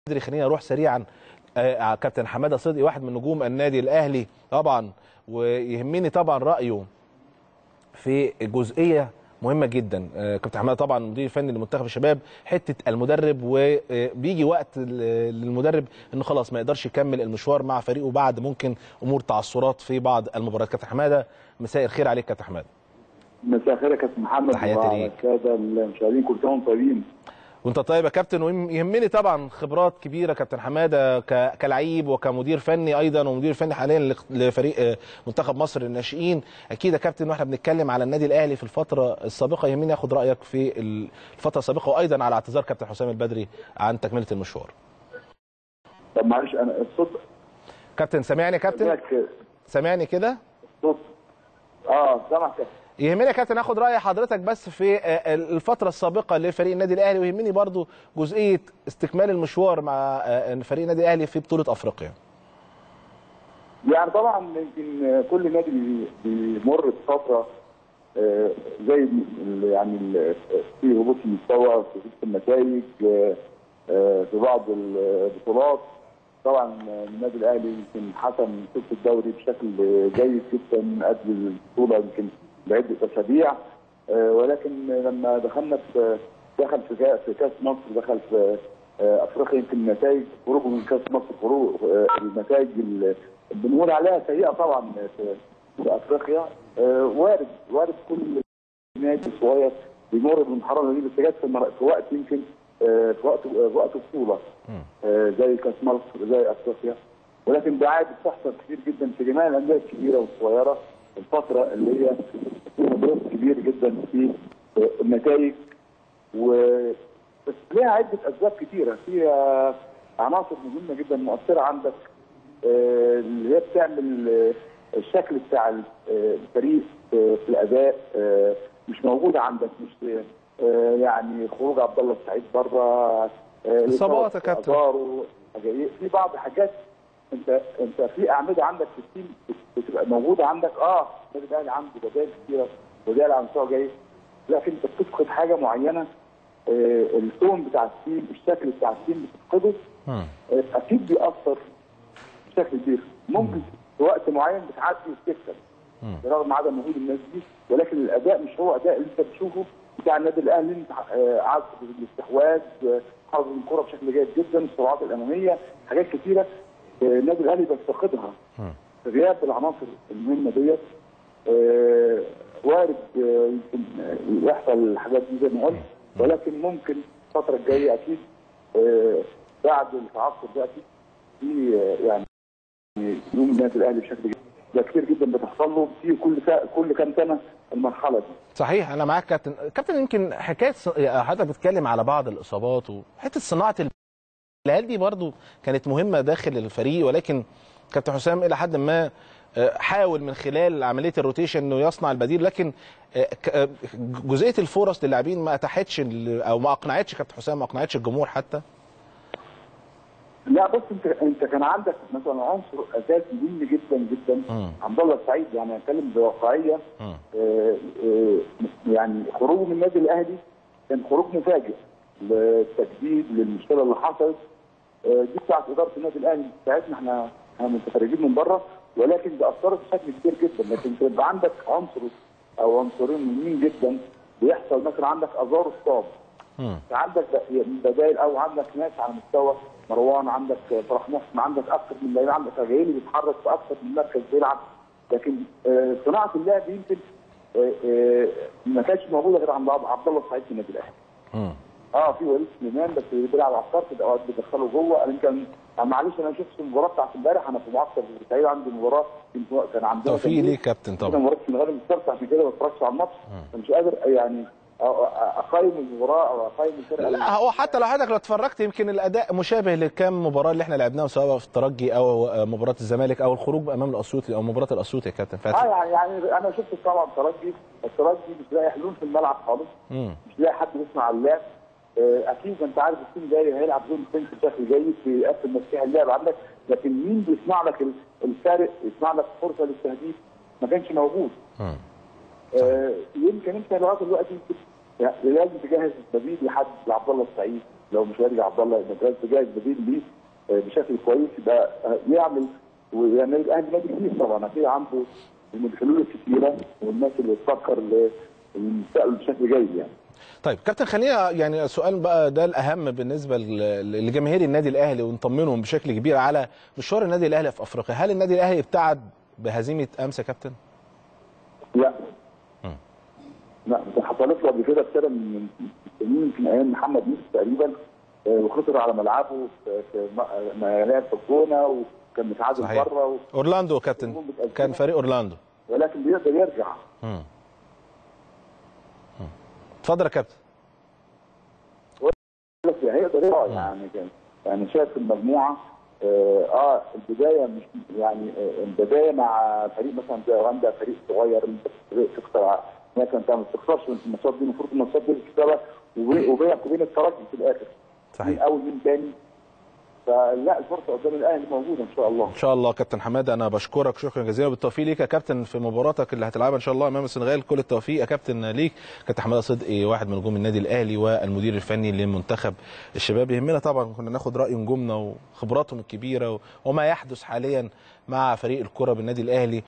بدري خلينا نروح سريعا آه، كابتن حماده صدقي واحد من نجوم النادي الاهلي طبعا ويهمني طبعا رايه في جزئيه مهمه جدا آه، كابتن حماده طبعا مدير فني لمنتخب الشباب حته المدرب وبيجي وقت ل- للمدرب انه خلاص ما يقدرش يكمل المشوار مع فريقه بعد ممكن امور تعثرات في بعض المباريات كابتن حماده مساء الخير عليك كابتن حماده مساء الخير يا كابتن محمد تحياتي وعلى ليك. الساده المشاهدين كل سنه وانتم طيبين وانت طيب يا كابتن ويهمني طبعا خبرات كبيره كابتن حماده ك- كلعيب وكمدير فني ايضا ومدير فني حاليا لق- لفريق آه، منتخب مصر الناشئين اكيد يا كابتن واحنا بنتكلم على النادي الاهلي في الفتره السابقه يهمني اخد رايك في الفتره السابقه وايضا على اعتذار كابتن حسام البدري عن تكمله المشوار طب معلش انا الصوت كابتن سامعني يا كابتن سامعك سامعني كده الصوت اه سامعك يهمني يا كابتن اخد راي حضرتك بس في آه، الفتره السابقه لفريق النادي الاهلي ويهمني برضو جزئيه استكمال المشوار مع آه، فريق النادي الاهلي في بطوله افريقيا يعني طبعا يمكن كل نادي بي- بيمر بفتره آه، زي ال- يعني ال- في هبوط في المستوى في هبوط في النتائج آه، آه، في بعض البطولات طبعا النادي الاهلي يمكن حسم ست الدوري بشكل جيد جدا قبل البطوله يمكن بعده اسابيع آه، ولكن لما دخلنا في دخل في كا- في كاس مصر دخل في آه، افريقيا يمكن النتائج خروجه من كاس مصر خروج آه، النتائج اللي بنقول عليها سيئه طبعا في في افريقيا آه، وارد وارد كل نادي صغير بيمر بالمرحله دي بس جت في مر- في وقت يمكن آه، في وقت في وقت البطوله آه، زي كاس مصر زي افريقيا ولكن ده عادي بتحصل كتير جدا في جميع الانديه الكبيره والصغيره الفتره اللي هي فيها ضغط كبير جدا في آه، النتائج و بس ليها عده اسباب كتيره فيها عناصر مهمه جدا مؤثره عندك آه، اللي هي بتعمل آه، الشكل بتاع ال- آه، الفريق آه، في الاداء آه، مش موجوده عندك مش آه، يعني خروج عبد الله السعيد بره آه، إصابات يا كابتن. أزارو، حاجة- في بعض الحاجات انت انت في اعمده عندك في التيم بت- بتبقى موجوده عندك اه النادي الاهلي عنده بدائل كتيره بدائل على مستوى جيد لكن انت بتفقد حاجه معينه آه، التون بتاع التيم الشكل بتاع التيم بتفقده آه، اكيد بيأثر بشكل كبير ممكن في وقت معين بتعدي وتكسب برغم عدم وجود الناس دي ولكن الاداء مش هو اداء اللي انت بتشوفه بتاع النادي الاهلي انت آه، عدد الاستحواذ آه، حافظ الكره بشكل جيد جدا السرعات الاماميه حاجات كثيره آه، النادي الاهلي بيفتقدها في غياب العناصر المهمه ديت آه، وارد آه، يمكن آه، يحصل الحاجات دي زي ما قلت ولكن ممكن الفتره الجايه اكيد آه، بعد التعثر ده اكيد في آه، يعني يوم النادي الاهلي بشكل جيد ده كتير جدا بتحصل له في كل سا... كل كام سنه المرحله دي صحيح انا معاك كابتن كابتن يمكن حكايه ص- حضرتك بتتكلم على بعض الاصابات وحته صناعه ال- الهل دي برضو كانت مهمه داخل الفريق ولكن كابتن حسام الى حد ما آه، حاول من خلال عمليه الروتيشن انه يصنع البديل لكن آه، ك- آه، جزئيه الفرص للاعبين ما اتاحتش ال- او ما اقنعتش كابتن حسام ما اقنعتش الجمهور حتى لا بص انت انت كان عندك مثلا عنصر اساسي مهم جدا جدا مم. عبد الله السعيد يعني هتكلم بواقعيه مم. آه، آه، يعني خروجه من النادي الاهلي كان خروج مفاجئ للتجديد للمشكله اللي حصلت آه، دي بتاعت اداره النادي الاهلي بتاعتنا احنا احنا متفرجين من بره ولكن دي اثرت بشكل كبير جدا لكن تبقى عندك عنصر او عنصرين مهمين جدا بيحصل مثلا عندك ازار الصاب مم. عندك بدائل او عندك ناس على مستوى مروان عندك فرح محسن عندك اكثر من لعيبه عندك غيري بيتحرك في اكثر من مركز بيلعب لكن آه، صناعه اللعب يمكن آه، آه، ما كانتش موجوده غير عند عبد عبد الله السعيد في النادي الاهلي. مم. اه في وليد سليمان بس بيلعب على الطرف ده اوقات بيدخله جوه انا يمكن أنا معلش انا شفت المباراه بتاعت امبارح انا في معسكر في السعيد عندي مباراه يمكن كان عندنا توفيق تمرين. ليك كابتن انا طبعا مباراه السنغال المسترسل عشان كده ما اتفرجتش على الماتش فمش قادر يعني أ- أ- اقيم المباراه او اقيم الفرقه لا هو حتى لو حضرتك لو اتفرجت يمكن الاداء مشابه لكام مباراه اللي احنا لعبناها سواء في الترجي او مباراه الزمالك او الخروج امام الاسيوطي او مباراه الاسيوطي يا كابتن اه فتحي يعني يعني انا شفت طبعا الترجي الترجي مش لاقي حلول في الملعب خالص مم. مش لاقي حد يسمع اللعب آه، اكيد انت عارف التيم جاي هيلعب زون فينس بشكل جيد بيقفل مفتاح اللعب عندك لكن مين بيصنع لك ال- الفارق يصنع لك فرصه للتهديف ما كانش موجود مم. آه، يمكن انت لغايه دلوقتي يمكن يعني لازم تجهز السبيل لحد لعبد الله السعيد لو مش هيرجع عبد الله يبقى جاهز بديل ليه آه، بشكل كويس يبقى آه، يعمل والنادي الاهلي نادي كبير طبعا اكيد عنده من الحلول الكثيره والناس اللي بتفكر للمستقبل بشكل جيد يعني. طيب كابتن خلينا يعني سؤال بقى ده الاهم بالنسبه ل- لجماهير النادي الاهلي ونطمنهم بشكل كبير على مشوار النادي الاهلي في افريقيا هل النادي الاهلي ابتعد بهزيمه امس يا كابتن لا مم. لا ده حصلت له قبل كده بسنه من سنين يمكن ايام محمد يوسف تقريبا آه، وخسر على ملعبه في في م- ما لعب في الجونه وكان متعادل صحيح. بره و... اورلاندو يا كابتن كان فريق اورلاندو ولكن بيقدر يرجع مم. مم. اتفضل يا كابتن بس هيقدر يرجع يعني كان يعني شايف المجموعه اه, آه البدايه مش يعني آه البدايه مع فريق مثلا زي اوغندا فريق صغير انت فريق تخسر لكن انت ما بتخسرش في الماتشات دي المفروض الماتشات دي تكسبها وبي- وبينك وبين الترجي في الاخر مين صحيح اول مين تاني فلا الفرصه قدام الاهلي موجوده ان شاء الله ان شاء الله كابتن حماده انا بشكرك شكرا جزيلا بالتوفيق ليك يا كابتن في مباراتك اللي هتلعبها ان شاء الله امام السنغال كل التوفيق يا كابتن ليك كابتن حماده صدقي واحد من نجوم النادي الاهلي والمدير الفني لمنتخب الشباب يهمنا طبعا كنا ناخد راي نجومنا وخبراتهم الكبيره وما يحدث حاليا مع فريق الكره بالنادي الاهلي